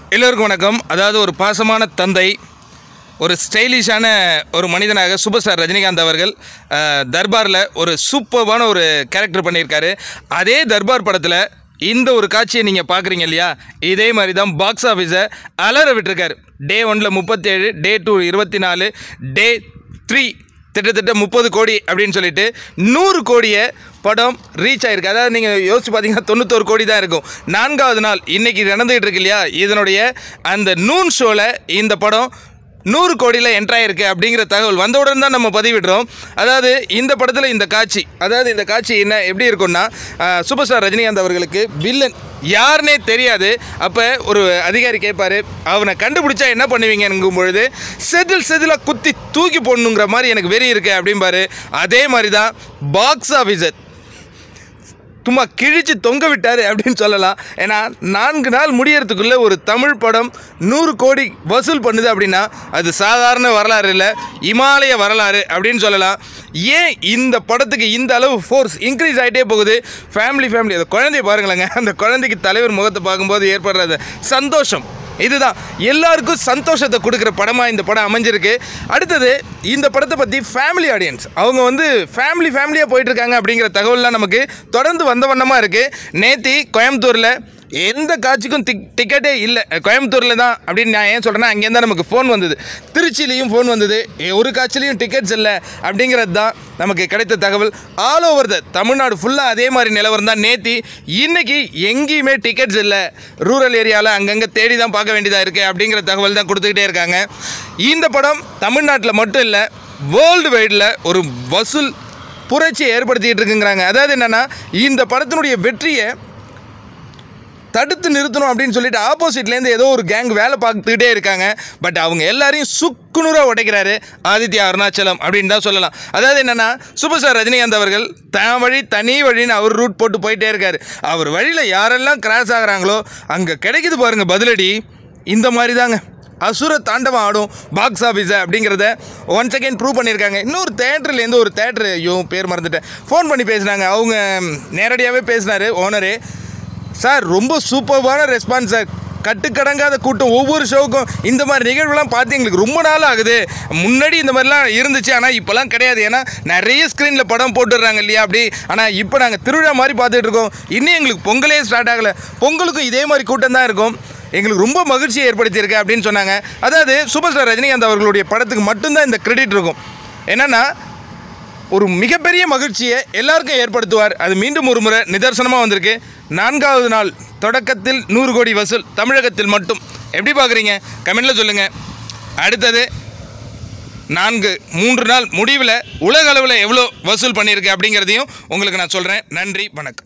எல்லோருக்கும் வணக்கம் அதாவது ஒரு பாசமான தந்தை ஒரு ஸ்டைலிஷான ஒரு மனிதனாக சூப்பர் ஸ்டார் ரஜினிகாந்த் அவர்கள் அஹ், தர்பாரில் ஒரு சூப்பர்பான ஒரு கேரக்டர் பண்ணியிருக்காரு அதே தர்பார் படத்தில் இந்த ஒரு காட்சியை நீங்கள் பார்க்குறீங்க இல்லையா இதே மாதிரி தான் பாக்ஸ் ஆஃபீஸை அலற விட்டுருக்காரு டே ஒனில் முப்பத்தேழு டே டூ இருபத்தி நாலு டே த்ரீ கிட்டத்தட்ட முப்பது கோடி அப்படின்னு சொல்லிட்டு நூறு கோடியை படம் ரீச் ஆயிருக்கு அதாவது நீங்கள் யோசிச்சு பார்த்தீங்கன்னா தொண்ணூத்தோரு கோடி தான் இருக்கும் நான்காவது நாள் இன்னைக்கு நடந்துகிட்டு இருக்கு இல்லையா இதனுடைய அந்த நூன் ஷோவில் இந்த படம் நூறு கோடியில் என்ட்ராயிருக்கு அப்படிங்கிற தகவல் வந்தவுடன் தான் நம்ம பதிவிடுறோம் அதாவது இந்த படத்தில் இந்த காட்சி அதாவது இந்த காட்சி என்ன எப்படி இருக்கும்னா ஆஹ், சூப்பர் ஸ்டார் ரஜினிகாந்த் அவர்களுக்கு வில்லன் யாருனே தெரியாது அப்போ ஒரு அதிகாரி கேட்பாரு அவனை கண்டுபிடிச்சா என்ன பண்ணுவீங்கங்கும் பொழுது செதில் செதிலாக குத்தி தூக்கி போடணுங்கிற மாதிரி எனக்கு வெறி இருக்கு அப்படிம்பாரு அதே மாதிரி தான் பாக்ஸ் ஆஃபீஸர் சும்மா கிழிச்சு தொங்க விட்டார் அப்படின்னு சொல்லலாம் ஏன்னா நான்கு நாள் முடியறதுக்குள்ளே ஒரு தமிழ் படம் நூறு கோடி வசூல் பண்ணுது அப்படின்னா அது சாதாரண வரலாறு இல்லை இமாலய வரலாறு அப்படின்னு சொல்லலாம் ஏன் இந்த படத்துக்கு இந்த அளவு ஃபோர்ஸ் இன்க்ரீஸ் ஆகிட்டே போகுது ஃபேமிலி ஃபேமிலி அந்த குழந்தைய பாருங்களேங்க அந்த குழந்தைக்கு தலைவர் முகத்தை பார்க்கும்போது ஏற்படுற சந்தோஷம் இதுதான் எல்லாருக்கும் சந்தோஷத்தை கொடுக்குற படமாக இந்த படம் அமைஞ்சிருக்கு அடுத்தது இந்த படத்தை பற்றி ஃபேமிலி ஆடியன்ஸ் அவங்க வந்து ஃபேமிலி ஃபேமிலியாக போயிட்டுருக்காங்க அப்படிங்கிற தகவல்லாம் நமக்கு தொடர்ந்து வந்த வண்ணமாக இருக்குது நேத்தி கோயம்புத்தூரில் எந்த காட்சிக்கும் டிக் டிக்கெட்டே இல்லை கோயம்புத்தூரில் தான் அப்படின்னு நான் ஏன் சொல்கிறேன்னா அங்கேருந்து நமக்கு ஃபோன் வந்தது திருச்சியிலையும் ஃபோன் வந்தது எ- ஒரு காட்சிலையும் டிக்கெட்ஸ் இல்லை அப்படிங்கிறது தான் நமக்கு கிடைத்த தகவல் ஆல் ஓவர் த தமிழ்நாடு ஃபுல்லாக அதே மாதிரி நிலவரம் தான் நேத்தி இன்னைக்கு எங்கேயுமே டிக்கெட்ஸ் இல்லை ரூரல் ஏரியாவில் அங்கங்கே தேடி தான் பார்க்க வேண்டியதாக இருக்குது அப்படிங்கிற தகவல் தான் கொடுத்துக்கிட்டே இருக்காங்க இந்த படம் தமிழ்நாட்டில் மட்டும் இல்லை வேர்ல்டு வைடில் ஒரு வசூல் புரட்சியை ஏற்படுத்திக்கிட்டு இருக்குங்கிறாங்க அதாவது என்னென்னா இந்த படத்தினுடைய வெற்றியை தடுத்து நிறுத்தணும் அப்படின்னு சொல்லிட்டு ஆப்போசிட்லேருந்து ஏதோ ஒரு கேங் வேலை பார்த்துக்கிட்டே இருக்காங்க பட் அவங்க எல்லாரையும் சுக்குநூறாக உடைக்கிறாரு ஆதித்யா அருணாச்சலம் அப்படின்னு தான் சொல்லலாம் அதாவது என்னென்னா சூப்பர் ஸ்டார் ரஜினிகாந்த் அவர்கள் தான் வழி தனி வழின்னு அவர் ரூட் போட்டு போயிட்டே இருக்காரு அவர் வழியில் யாரெல்லாம் கிராஸ் ஆகுறாங்களோ அங்கே கிடைக்குது பாருங்க பதிலடி இந்த மாதிரி தாங்க அசுர தாண்டவம் ஆடும் பாக்ஸ் ஆஃபீஸை அப்படிங்கிறத ஒன் செகண்ட் ப்ரூவ் பண்ணியிருக்காங்க இன்னொரு தேட்டர்லேருந்து ஒரு தேட்டர் ஐயோ பேர் மறந்துட்டேன் ஃபோன் பண்ணி பேசினாங்க அவங்க நேரடியாகவே பேசினார் ஓனரு சார் ரொம்ப சூப்பர்வான ரெஸ்பான்ஸ் சார் கட்டுக்கடங்காத கூட்டம் ஒவ்வொரு ஷோவுக்கும் இந்த மாதிரி நிகழ்வுலாம் பார்த்து எங்களுக்கு ரொம்ப நாள் ஆகுது முன்னாடி இந்த மாதிரிலாம் இருந்துச்சு ஆனால் இப்போலாம் கிடையாது ஏன்னா நிறைய ஸ்க்ரீனில் படம் போட்டுடுறாங்க இல்லையா அப்படி ஆனால் இப்போ நாங்கள் திருவிழா மாதிரி பார்த்துட்டு இருக்கோம் இன்னும் எங்களுக்கு பொங்கலே ஸ்டார்ட் ஆகலை பொங்கலுக்கும் இதே மாதிரி கூட்டம் தான் இருக்கும் எங்களுக்கு ரொம்ப மகிழ்ச்சியை ஏற்படுத்தியிருக்கு அப்படின்னு சொன்னாங்க அதாவது சூப்பர் ஸ்டார் ரஜினிகாந்த் அவர்களுடைய படத்துக்கு மட்டும்தான் இந்த கிரெடிட் இருக்கும் என்னென்னா ஒரு மிகப்பெரிய மகிழ்ச்சியை எல்லாருக்கும் ஏற்படுத்துவார் அது மீண்டும் ஒரு முறை நிதர்சனமாக வந்திருக்கு நான்காவது நாள் தொடக்கத்தில் நூறு கோடி வசூல் தமிழகத்தில் மட்டும் எப்படி பார்க்குறீங்க கமெண்டில் சொல்லுங்கள் அடுத்தது நான்கு மூன்று நாள் முடிவில் உலக அளவில் எவ்வளோ வசூல் பண்ணியிருக்கு அப்படிங்கிறதையும் உங்களுக்கு நான் சொல்கிறேன் நன்றி வணக்கம்